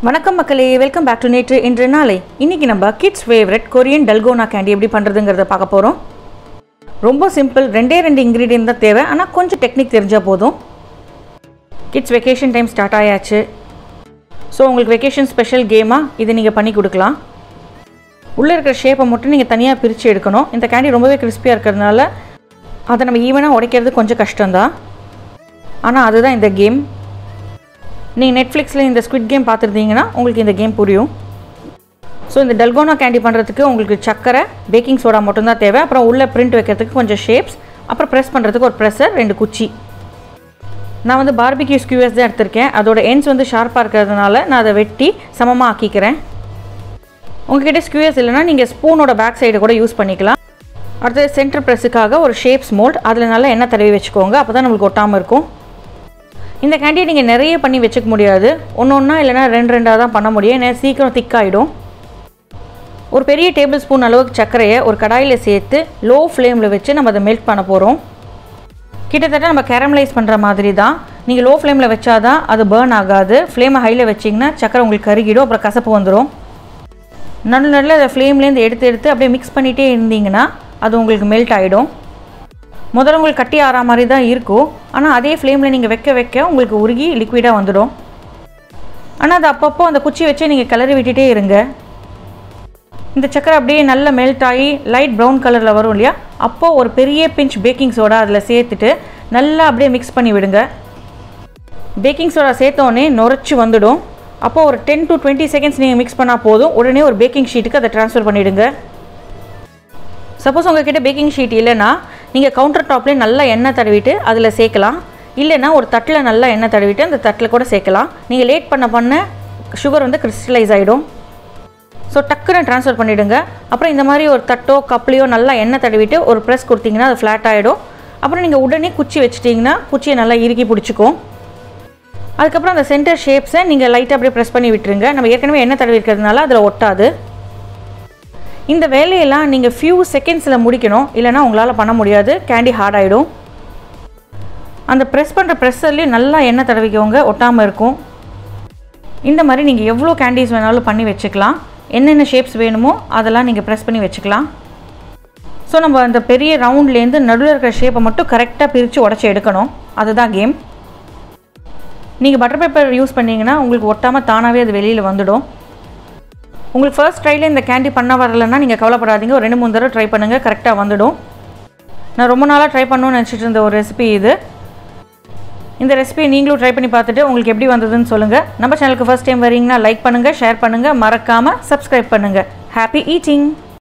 வணக்கம் மக்களே welcome back to நேற்று இன்று நாளை இன்னைக்கு நம்ம kids favourite Korean dalgona candy எப்படி பண்ணுறதுங்கிறத பார்க்க போகிறோம் ரொம்ப சிம்பிள் ரெண்டே ரெண்டு இன்க்ரீடியன்ட் தான் தேவை ஆனால் கொஞ்சம் டெக்னிக் தெரிஞ்சால் போதும் கிட்ஸ் வெக்கேஷன் டைம் ஸ்டார்ட் ஆயாச்சு ஸோ உங்களுக்கு வெக்கேஷன் ஸ்பெஷல் கேமாக இது நீங்கள் பண்ணி கொடுக்கலாம் உள்ளே இருக்கிற ஷேப்பை மட்டும் நீங்கள் தனியாக பிரித்து எடுக்கணும் இந்த கேண்டி ரொம்பவே கிறிஸ்பியாக இருக்கிறதுனால அதை நம்ம ஈவனாக உடைக்கிறது கொஞ்சம் கஷ்டம்தான் ஆனால் அதுதான் இந்த கேம் நீங்கள் நெட்ஃப்ளிக்ஸில் இந்த ஸ்குவிட் கேம் பார்த்துருந்தீங்கன்னா உங்களுக்கு இந்த கேம் புரியும் ஸோ இந்த டல்கோனா கேண்டி பண்ணுறதுக்கு உங்களுக்கு சக்கரை பேக்கிங் சோடா மட்டும்தான் தேவை அப்புறம் உள்ளே பிரிண்ட் வைக்கிறதுக்கு கொஞ்சம் ஷேப்ஸ் அப்புறம் ப்ரெஸ் பண்ணுறதுக்கு ஒரு ப்ரெஸ்ஸர் ரெண்டு குச்சி நான் வந்து பார்பிக்யூ ஸ்கியூஎஸ் தான் எடுத்திருக்கேன் அதோட எண்ட்ஸ் வந்து ஷார்ப்பாக இருக்கிறதுனால நான் அதை வெட்டி சமமாக ஆக்கிக்கிறேன் உங்ககிட்ட ஸ்கியூஎஸ் இல்லைனா நீங்கள் ஸ்பூனோட பேக் சைடு கூட யூஸ் பண்ணிக்கலாம் அடுத்தது சென்டர் ப்ரெஸ்ஸுக்காக ஒரு ஷேப்ஸ் மோல்ட் அதில் நல்லா எண்ணெய் தடவி வச்சுக்கோங்க அப்போ தான் நம்மளுக்கு ஒட்டாமல் இருக்கும் இந்த கேண்டியை நீங்கள் நிறைய பண்ணி வச்சுக்க முடியாது ஒன்று ஒன்றா இல்லைனா ரெண்டு ரெண்டாக தான் பண்ண முடியும் ஏன்னா சீக்கிரம் திக்காயிடும் ஒரு பெரிய டேபிள் ஸ்பூன் அளவுக்கு சர்க்கரையை ஒரு கடாயில் சேர்த்து லோ ஃப்ளேமில் வச்சு நம்ம அதை மெல்ட் பண்ண போகிறோம் கிட்டத்தட்ட நம்ம கேரமலைஸ் பண்ணுற மாதிரி தான் நீங்கள் லோ ஃப்ளேமில் வச்சாதான் அது பேர்ன் ஆகாது ஃப்ளேமை ஹையில் வச்சிங்கன்னா சக்கரை உங்களுக்கு கருகிடும் அப்புறம் கசப்பு வந்துடும் நடு நடுவில் அதை ஃப்ளேம்லேருந்து எடுத்து எடுத்து அப்படியே மிக்ஸ் பண்ணிகிட்டே இருந்தீங்கன்னா அது உங்களுக்கு மெல்ட் ஆகிடும் முதல்ல உங்களுக்கு கட்டி ஆறா மாதிரி தான் இருக்கும் ஆனால் அதே ஃப்ளேமில் நீங்கள் வைக்க வைக்க உங்களுக்கு உருகி லிக்விடாக வந்துடும் ஆனால் அது அப்பப்போ அந்த குச்சி வச்சே நீங்கள் கிளறி விட்டுட்டே இருங்க இந்த சக்கரை அப்படியே நல்லா மெல்ட் ஆகி லைட் ப்ரௌன் கலரில் வரும் இல்லையா அப்போது ஒரு பெரிய பிஞ்ச் பேக்கிங் சோடா அதில் சேர்த்துட்டு நல்லா அப்படியே மிக்ஸ் பண்ணி விடுங்க பேக்கிங் சோடா சேர்த்தோடனே நுரைச்சி வந்துடும் அப்போது ஒரு டென் டு டுவெண்ட்டி செகண்ட்ஸ் நீங்கள் மிக்ஸ் பண்ணால் போதும் உடனே ஒரு பேக்கிங் ஷீட்டுக்கு அதை ட்ரான்ஸ்ஃபர் பண்ணிவிடுங்க சப்போஸ் உங்ககிட்ட பேக்கிங் ஷீட் இல்லைன்னா நீங்கள் கவுண்டர் டாப்லேயே நல்லா எண்ணெய் தடவிட்டு அதில் சேர்க்கலாம் இல்லைன்னா ஒரு தட்டில் நல்லா எண்ணெய் தடவிட்டு அந்த தட்டில் கூட சேர்க்கலாம் நீங்கள் லேட் பண்ண பண்ண சுகர் வந்து கிறிஸ்டலைஸ் ஆகிடும் ஸோ டக்குன்னு ட்ரான்ஸ்ஃபர் பண்ணிவிடுங்க அப்புறம் இந்த மாதிரி ஒரு தட்டோ கப்லேயோ நல்லா எண்ணெய் தடவிட்டு ஒரு ப்ரெஸ் கொடுத்தீங்கன்னா அது ஃப்ளாட் ஆகிடும் அப்புறம் நீங்கள் உடனே குச்சி வச்சிட்டிங்கன்னா குச்சியை நல்லா இறுக்கி பிடிச்சிக்கும் அதுக்கப்புறம் அந்த சென்டர் ஷேப்ஸை நீங்கள் லைட்டாக அப்படியே ப்ரெஸ் பண்ணி விட்டுருங்க நம்ம ஏற்கனவே எண்ணெய் தடவி இருக்கிறதுனால அதில் ஒட்டாது இந்த வேலையெல்லாம் நீங்கள் ஃபியூ செகண்ட்ஸில் முடிக்கணும் இல்லைனா உங்களால் பண்ண முடியாது கேண்டி ஹார்ட் ஆகிடும் அந்த ப்ரெஸ் பண்ணுற ப்ரெஸ்ஸர்லேயும் நல்லா எண்ணெய் தடவிக்கவங்க ஒட்டாமல் இருக்கும் இந்த மாதிரி நீங்கள் எவ்வளோ கேண்டீஸ் வேணாலும் பண்ணி வச்சுக்கலாம் என்னென்ன ஷேப்ஸ் வேணுமோ அதெல்லாம் நீங்கள் ப்ரெஸ் பண்ணி வச்சுக்கலாம் ஸோ நம்ம அந்த பெரிய ரவுண்ட்லேருந்து நடுவில் இருக்கிற ஷேப்பை மட்டும் கரெக்டாக பிரித்து உடச்சி எடுக்கணும் அதுதான் கேம் நீங்கள் பட்டர் பேப்பர் யூஸ் பண்ணிங்கன்னா உங்களுக்கு ஒட்டாமல் தானாகவே அது வெளியில் வந்துடும் உங்களுக்கு ஃபர்ஸ்ட் ட்ரையில் இந்த கேண்டி பண்ண வரலன்னா நீங்கள் கவலைப்படாதீங்க ஒரு ரெண்டு மூணு தடவை ட்ரை பண்ணுங்கள் கரெக்டாக வந்துடும் நான் ரொம்ப நாளாக ட்ரை பண்ணணும்னு நினச்சிட்டு இருந்த ஒரு ரெசிபி இது இந்த ரெசிபியை நீங்களும் ட்ரை பண்ணி பார்த்துட்டு உங்களுக்கு எப்படி வந்ததுன்னு சொல்லுங்கள் நம்ம சேனலுக்கு ஃபஸ்ட் டைம் வரீங்கன்னா லைக் பண்ணுங்கள் ஷேர் பண்ணுங்கள் மறக்காமல் சப்ஸ்கிரைப் பண்ணுங்கள் ஹாப்பி ஈட்டிங்